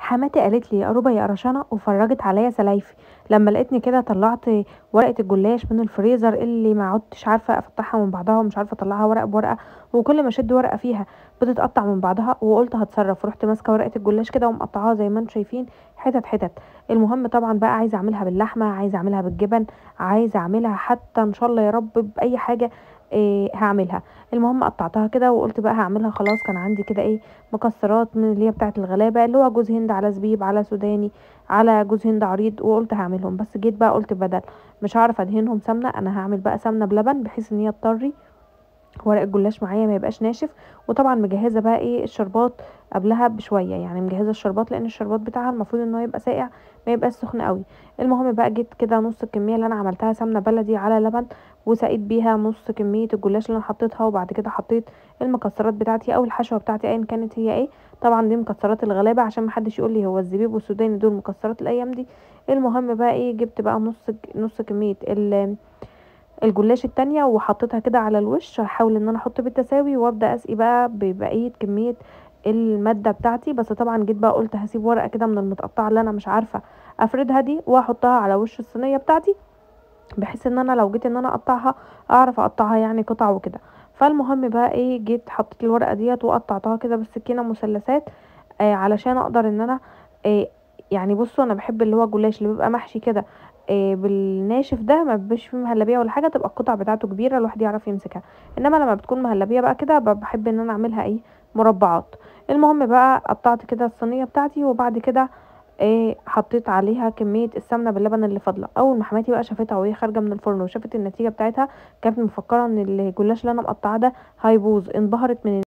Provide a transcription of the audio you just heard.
حماتي قالت لي يا قروبه يا قرشانه وفرجت عليا سلايفي لما لقيتني كده طلعت ورقه الجلاش من الفريزر اللي ما عدتش عارفه افتحها من بعضها ومش عارفه اطلعها ورقه بورقه وكل ما اشد ورقه فيها بتتقطع من بعضها وقلت هتصرف رحت ماسكه ورقه الجلاش كده ومقطعاها زي ما انتم شايفين حتت حتت المهم طبعا بقى عايزه اعملها باللحمه عايزه اعملها بالجبن عايزه اعملها حتى ان شاء الله يا رب باي حاجه إيه هعملها المهم قطعتها كده وقلت بقى هعملها خلاص كان عندي كده ايه مكسرات من اللي هي بتاعه الغلابه اللي هو جوز هند على زبيب على سوداني على جوز هند عريض وقلت هعملهم بس جيت بقى قلت بدل مش هعرف ادهنهم سمنه انا هعمل بقى سمنه بلبن بحيث ان هي تطري ورق الجلاش معايا ما يبقاش ناشف وطبعا مجهزه بقى ايه الشربات قبلها بشويه يعني مجهزه الشربات لان الشربات بتاعها المفروض ان هو يبقى ساقع ما يبقاش سخن قوي المهم بقى جيت كده نص الكميه اللي انا عملتها سمنه بلدي على لبن وسقيت بيها نص كميه الجلاش اللي انا حطيتها وبعد كده حطيت المكسرات بتاعتي او الحشوه بتاعتي ايا كانت هي ايه طبعا دي مكسرات الغلابه عشان محدش يقول لي هو الزبيب والسوداني دول مكسرات الايام دي المهم بقى ايه جبت بقى نص نص كميه الجلاش التانية وحطيتها كده على الوش هحاول ان انا احط بالتساوي وابدا اسقي بقى ببقيه كميه الماده بتاعتي بس طبعا جيت بقى قلت هسيب ورقه كده من المتقطعه اللي انا مش عارفه افردها دي واحطها على وش الصينيه بتاعتي بحيث ان انا لو جيت ان انا اقطعها اعرف اقطعها يعني قطع وكده فالمهم بقى ايه جيت حطيت الورقه ديت وقطعتها كده بالسكينه مثلثات آه علشان اقدر ان انا آه يعني بصوا انا بحب اللي هو الجلاش اللي بيبقى محشي كده آه بالناشف ده ما بيبقاش فيه مهلبيه ولا حاجه تبقى القطع بتاعته كبيره الواحد يعرف يمسكها انما لما بتكون مهلبيه بقى كده بحب ان انا اعملها ايه مربعات المهم بقى قطعت كده الصينيه بتاعتي وبعد كده ايه حطيت عليها كميه السمنه باللبن اللي فاضله اول ما حماتي بقى شافتها وهي خارجه من الفرن وشافت النتيجه بتاعتها كانت مفكره ان الجلاش اللي انا مقطعاه ده هيبوظ انبهرت من